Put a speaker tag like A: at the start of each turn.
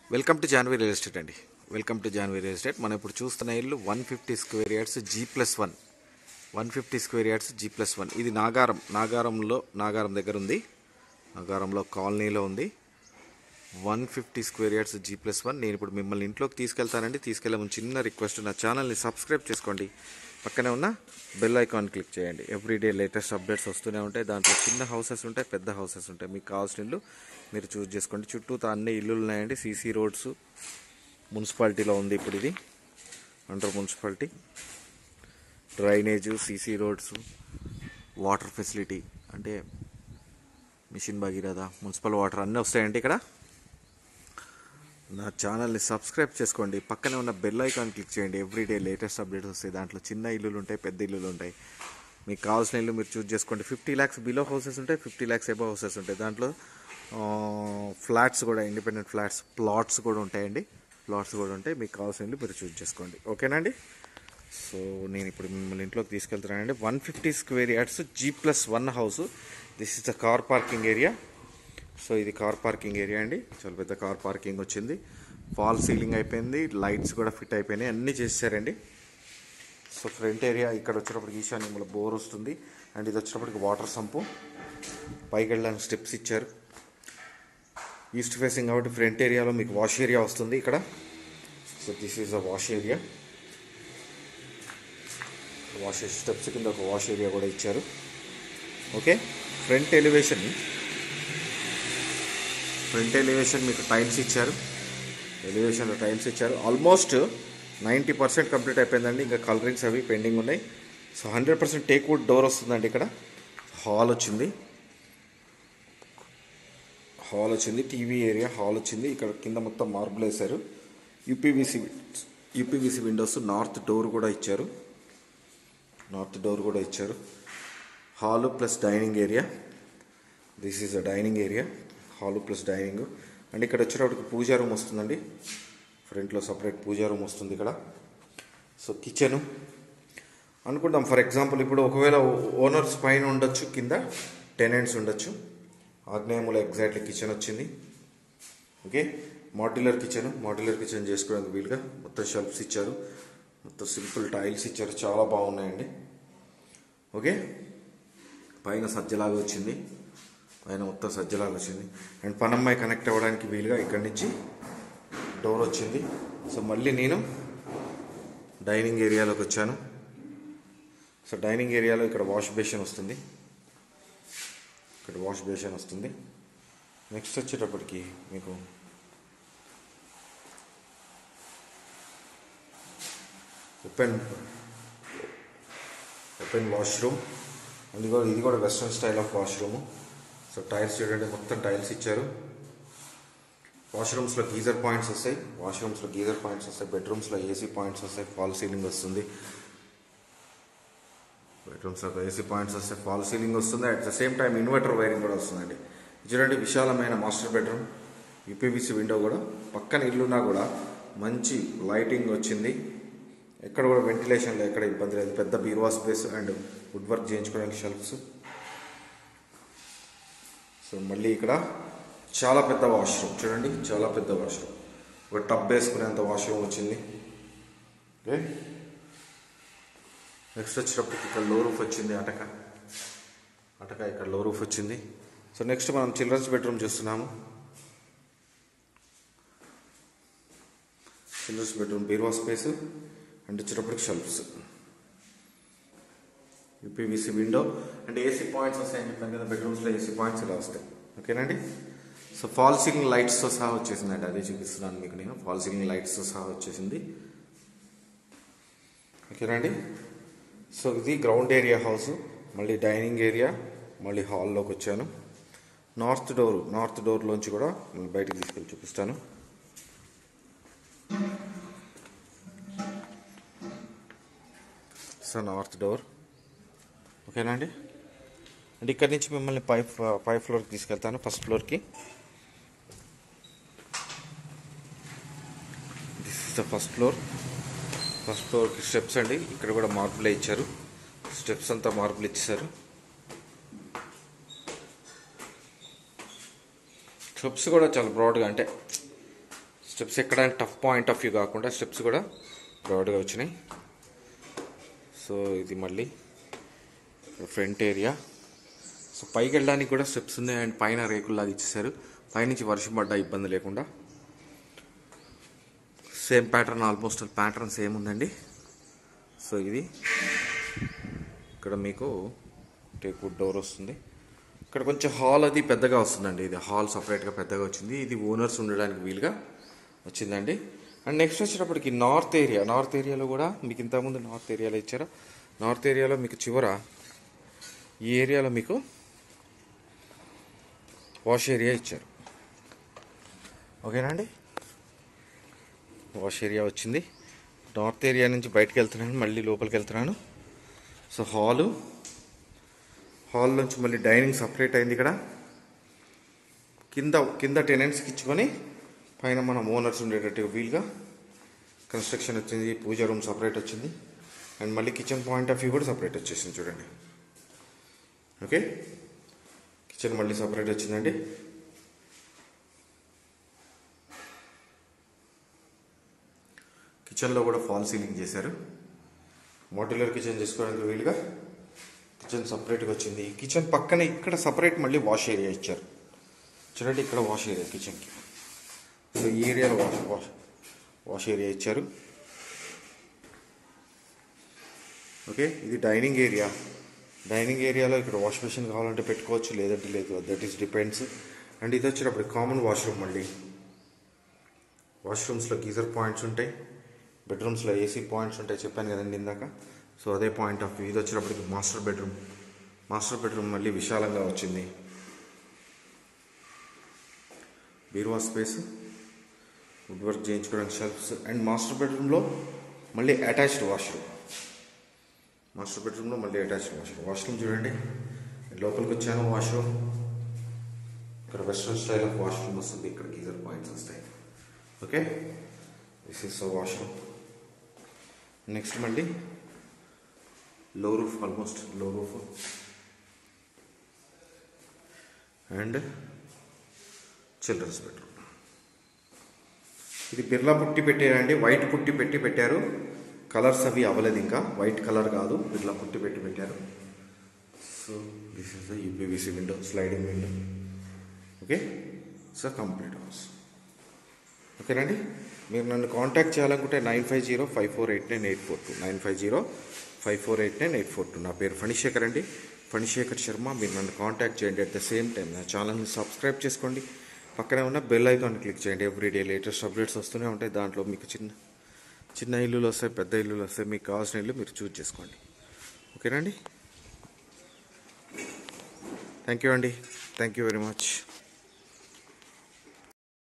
A: welcome to Janvi real estate అండి welcome to Janvi real estate మనం ఇప్పుడు చూస్తున్న ఇల్లు one fifty square yards G plus one one fifty square yards G plus one ఇది నాగారం నాగారంలో నాగారం దగ్గర ఉంది నాగారంలో కాలనీలో ఉంది one fifty square yards G plus one నేను ఇప్పుడు మిమ్మల్ని ఇంట్లోకి తీసుకెళ్తానండి తీసుకెళ్ళే ముందు చిన్న రిక్వెస్ట్ నా ఛానల్ని సబ్స్క్రైబ్ చేసుకోండి పక్కనే ఉన్న బెల్ ఐకాన్ క్లిక్ చేయండి ఎవ్రీడే లేటెస్ట్ అప్డేట్స్ వస్తూనే ఉంటాయి దాంట్లో చిన్న హౌసెస్ ఉంటాయి పెద్ద హౌసెస్ ఉంటాయి మీకు కావాల్సిన ఇల్లు మీరు చూస్ చేసుకోండి చుట్టూ అన్ని ఇల్లులు ఉన్నాయండి సీసీ రోడ్స్ మున్సిపాలిటీలో ఉంది ఇప్పుడు ఇది under municipality drainage CC roads water facility అంటే మిషన్ భగీరథ మున్సిపల్ వాటర్ అన్నీ వస్తాయండి ఇక్కడ నా ఛానల్ని సబ్స్క్రైబ్ చేసుకోండి పక్కనే ఉన్న బెల్ ఐకాన్ క్లిక్ చేయండి ఎవ్రీడే లేటెస్ట్ అప్డేట్స్ వస్తాయి దాంట్లో చిన్న ఇల్లులు ఉంటాయి పెద్ద ఇల్లులు ఉంటాయి మీకు కావాల్సిన ఇల్లు మీరు చూస్ చేసుకోండి ఫిఫ్టీ ల్యాక్స్ బిలో హౌసెస్ ఉంటాయి ఫిఫ్టీ ల్యాక్స్ ఎబో హౌసెస్ ఉంటాయి దాంట్లో ఫ్లాట్స్ కూడా ఇండిపెండెంట్ ఫ్లాట్స్ ప్లాట్స్ కూడా ఉంటాయండి ప్లాట్స్ కూడా ఉంటాయి మీకు కావాల్సిన ఇల్లు మీరు చూస్ చేసుకోండి ఓకేనండి సో నేను ఇప్పుడు మిమ్మల్ని ఇంట్లోకి తీసుకెళ్తున్నానండి one fifty square yards G plus one house this is the car parking area so ఇది కార్ పార్కింగ్ ఏరియా అండి చాలా పెద్ద కార్ పార్కింగ్ వచ్చింది ఫాల్ సీలింగ్ అయిపోయింది లైట్స్ కూడా ఫిట్ అయిపోయినాయి అన్నీ చేశారండి సో ఫ్రంట్ ఏరియా ఇక్కడ వచ్చేటప్పటికి ఈశాన్యంలో బోర్ వస్తుంది అండ్ ఇది వచ్చేటప్పటికి వాటర్ సంపు పైకి వెళ్ళడానికి స్టెప్స్ ఇచ్చారు ఈస్ట్ ఫేసింగ్ కాబట్టి ఫ్రంట్ ఏరియాలో మీకు వాష్ ఏరియా వస్తుంది ఇక్కడ so this is a wash area wash steps కింద ఒక వాష్ ఏరియా కూడా ఇచ్చారు okay front elevation front elevation మీకు టైల్స్ ఇచ్చారు ఎలివేషన్లో టైల్స్ ఇచ్చారు ఆల్మోస్ట్ నైంటీ పర్సెంట్ కంప్లీట్ అయిపోయిందండి ఇంకా కలరింగ్స్ అవి పెండింగ్ ఉన్నాయి so hundred percent teak wood door వస్తుందండి ఇక్కడ హాల్ వచ్చింది హాల్ వచ్చింది టీవీ ఏరియా హాల్ వచ్చింది ఇక్కడ కింద మొత్తం మార్బుల్ వేశారు UPVC UPVC windows north door కూడా ఇచ్చారు నార్త్ డోర్ కూడా ఇచ్చారు hall plus dining area this is a dining area hall plus dining and ఇక్కడ వచ్చేటప్పటికి పూజా రూమ్ వస్తుందండి ఫ్రంట్లో సపరేట్ పూజా రూమ్ వస్తుంది ఇక్కడ సో కిచెను అనుకుంటాం ఫర్ ఎగ్జాంపుల్ ఇప్పుడు ఒకవేళ ఓనర్స్ పైన ఉండొచ్చు కింద టెనెంట్స్ ఉండొచ్చు ఆగ్నేయములో ఎగ్జాక్ట్లీ కిచెన్ వచ్చింది okay modular kitchen modular kitchen చేసుకోవడానికి వీలుగా మొత్తం షెల్ఫ్స్ ఇచ్చారు మొత్తం సింపుల్ టైల్స్ ఇచ్చారు చాలా బాగున్నాయండి ఓకే పైన సజ్జలాగా వచ్చింది పైన మొత్తం సజ్జలాగా వచ్చింది అండ్ పనమ్మాయి కనెక్ట్ అవ్వడానికి వీలుగా ఇక్కడి నుంచి డోర్ వచ్చింది సో మళ్ళీ నేను డైనింగ్ ఏరియాలోకి వచ్చాను సో డైనింగ్ ఏరియాలో ఇక్కడ వాష్ బేసిన్ వస్తుంది ఇక్కడ వాష్ బేసిన్ వస్తుంది నెక్స్ట్ వచ్చేటప్పటికి మీకు ఓపెన్ ఓపెన్ వాష్రూమ్ అది కూడా ఇది కూడా western style of washroom so tiles చూడండి మొత్తం టైల్స్ ఇచ్చారు వాష్రూమ్స్లో గీజర్ పాయింట్స్ వస్తాయి వాష్రూమ్స్లో గీజర్ పాయింట్స్ వస్తాయి బెడ్రూమ్స్లో ఏసీ పాయింట్స్ వస్తాయి ఫాల్ సీలింగ్ వస్తుంది బెడ్రూమ్స్లో ఏసీ పాయింట్స్ వస్తాయి ఫాల్ సీలింగ్ వస్తుంది at the same time inverter wiring కూడా వస్తుందండి చూడండి విశాలమైన మాస్టర్ బెడ్రూమ్ యూపీవీసీ విండో కూడా పక్కన ఇల్లున్నా కూడా మంచి లైటింగ్ వచ్చింది ఎక్కడ కూడా వెంటిలేషన్లో ఎక్కడ ఇబ్బంది లేదు పెద్ద బీరువా స్పేస్ అండ్ వుడ్ వర్క్ చేయించుకోవడానికి షెల్ఫ్స్ సో మళ్ళీ ఇక్కడ చాలా పెద్ద వాష్రూమ్ చూడండి చాలా పెద్ద వాష్రూమ్ ఒక టబ్ వేసుకునేంత వాష్రూమ్ వచ్చింది ఓకే నెక్స్ట్ వచ్చేటప్పటికి ఇక్కడ లో రూఫ్ వచ్చింది అటక అటక ఇక్కడ లో రూఫ్ వచ్చింది సో నెక్స్ట్ మనం చిల్డ్రన్స్ బెడ్రూమ్ చూస్తున్నాము చిల్డ్రన్స్ బెడ్రూమ్ బీరువా స్పేస్ అండ్ వచ్చేటప్పటికి shelves UPVC window and AC points వస్తాయని చెప్పాను కదా బెడ్రూమ్స్లో ఏసీ పాయింట్స్ ఇలా వస్తాయి ఓకేనండి సో ఫాల్ సీలింగ్ లైట్స్తో సహా వచ్చేసిందండి అదే చూపిస్తున్నాను మీకు నేను ఫాల్ సీలింగ్ లైట్స్తో సహా వచ్చేసింది ఓకేనండి సో ఇది గ్రౌండ్ ఏరియా హౌస్ మళ్ళీ డైనింగ్ ఏరియా మళ్ళీ హాల్లోకి వచ్చాను నార్త్ డోర్ నార్త్ డోర్లోంచి కూడా బయటికి తీసుకెళ్ళి చూపిస్తాను సో నార్త్ డోర్ ఓకేనా అండి అండ్ ఇక్కడి నుంచి మిమ్మల్ని పై పై ఫ్లోర్కి తీసుకెళ్తాను ఫస్ట్ ఫ్లోర్కి this is the first floor first ఫ్లోర్కి స్టెప్స్ అండి ఇక్కడ కూడా మార్పులే ఇచ్చారు స్టెప్స్ అంతా మార్పులు ఇచ్చేసారు స్టెప్స్ కూడా చాలా బ్రాడ్గా అంటే స్టెప్స్ ఎక్కడానికి టఫ్ పాయింట్ ఆఫ్ వ్యూ కాకుండా స్టెప్స్ కూడా బ్రాడ్గా వచ్చినాయి సో ఇది మళ్ళీ ఫ్రంట్ ఏరియా సో పైకి వెళ్ళడానికి కూడా స్టెప్స్ ఉన్నాయి అండ్ పైన రేకుల్లాగా ఇచ్చేసారు పైనుంచి వర్షం పడ్డా ఇబ్బంది లేకుండా same pattern almost pattern same ఉందండి సో ఇది ఇక్కడ మీకు టేక్వుడ్ డోర్ వస్తుంది ఇక్కడ కొంచెం హాల్ అది పెద్దగా వస్తుందండి ఇది హాల్ సపరేట్గా పెద్దగా వచ్చింది ఇది ఓనర్స్ ఉండడానికి వీలుగా వచ్చిందండి అండ్ నెక్స్ట్ వచ్చేటప్పటికి నార్త్ ఏరియా నార్త్ ఏరియాలో కూడా మీకు ఇంతకుముందు నార్త్ ఏరియాలో ఇచ్చారా నార్త్ ఏరియాలో మీకు చివర ఈ ఏరియాలో మీకు వాష్ ఏరియా ఇచ్చారు ఓకేనా అండి వాష్ ఏరియా వచ్చింది నార్త్ ఏరియా నుంచి బయటకు వెళ్తున్నాను మళ్ళీ లోపలికి వెళ్తున్నాను సో హాలు హాల్ నుంచి మళ్ళీ డైనింగ్ సపరేట్ అయింది ఇక్కడ కింద కింద టెనెంట్స్కి ఇచ్చుకొని పైన మనం ఓనర్స్ ఉండేటట్టు వీలుగా కన్స్ట్రక్షన్ వచ్చింది పూజ రూమ్ సపరేట్ వచ్చింది అండ్ మళ్ళీ కిచెన్ పాయింట్ ఆఫ్ వ్యూ కూడా సపరేట్ వచ్చేసింది చూడండి ఓకే కిచెన్ మళ్ళీ సపరేట్ వచ్చిందండి కిచెన్లో కూడా ఫాల్ సీలింగ్ చేశారు మోడ్యులర్ కిచెన్ చేసుకోవడానికి వీలుగా కిచెన్ సపరేట్గా వచ్చింది ఈ కిచెన్ పక్కనే ఇక్కడ సపరేట్ మళ్ళీ వాష్ ఏరియా ఇచ్చారు చూడండి ఇక్కడ వాష్ ఏరియా కిచెన్కి సో ఈ ఏరియాలో వాష్ వాష్ వాష్ ఏరియా ఇచ్చారు ఓకే ఇది డైనింగ్ ఏరియా డైనింగ్ ఏరియాలో ఇక్కడ వాష్ మెషిన్ కావాలంటే పెట్టుకోవచ్చు లేదంటే లేదు దట్ ఈస్ డిపెండ్స్ అండ్ ఇది వచ్చేటప్పుడు కామన్ వాష్రూమ్ మళ్ళీ వాష్రూమ్స్లో గీజర్ పాయింట్స్ ఉంటాయి బెడ్రూమ్స్లో ఏసీ పాయింట్స్ ఉంటాయి చెప్పాను కదండి ఇందాక సో అదే పాయింట్ ఆఫ్ వ్యూ ఇది వచ్చేటప్పటికి మాస్టర్ బెడ్రూమ్ మాస్టర్ బెడ్రూమ్ మళ్ళీ విశాలంగా వచ్చింది బీరువా స్పేస్ వుడ్ వర్క్ చేయించుకోవడానికి షెల్ఫ్స్ అండ్ మాస్టర్ బెడ్రూమ్లో మళ్ళీ అటాచ్డ్ వాష్రూమ్ మాస్టర్ బెడ్రూమ్లో మళ్ళీ అటాచ్డ్ వాష్రూమ్ వాష్రూమ్ చూడండి లోపలికి వచ్చాను వాష్రూమ్ ఇక్కడ వెస్ట్రన్ స్టైల్ ఆఫ్ వాష్రూమ్ వస్తుంది ఇక్కడ గీజర్ పాయింట్స్ వస్తాయి okay this is washroom next మళ్ళీ low roof almost low roof and children's bedroom ఇది బిర్లా పుట్టి పెట్టారండి వైట్ పుట్టి పెట్టి పెట్టారు కలర్స్ అవి అవ్వలేదు ఇంకా వైట్ కలర్ కాదు బిర్లా పుట్టి పెట్టి పెట్టారు so this is the UPVC window sliding window okay so complete house ఓకేనండి మీరు నన్ను కాంటాక్ట్ చేయాలనుకుంటే nine five zero five four eight nine eight four two nine five zero five four eight nine eight four two నా పేరు ఫణిశేఖర్ అండి ఫణిశేఖర్ శర్మ మీరు నన్ను contact చేయండి అట్ ద సేమ్ టైం నా ఛానల్ని సబ్స్క్రైబ్ చేసుకోండి పక్కనే ఉన్న బెల్ ఐకాన్ క్లిక్ చేయండి ఎవ్రీడే లేటెస్ట్ అప్డేట్స్ వస్తూనే ఉంటాయి దాంట్లో మీకు చిన్న చిన్న ఇల్లులు వస్తాయి పెద్ద ఇల్లులు వస్తాయి మీకు కావాల్సిన ఇల్లు మీరు చూజ్ చేసుకోండి ఓకేనండి థ్యాంక్ యూ అండి థ్యాంక్ యూ వెరీ మచ్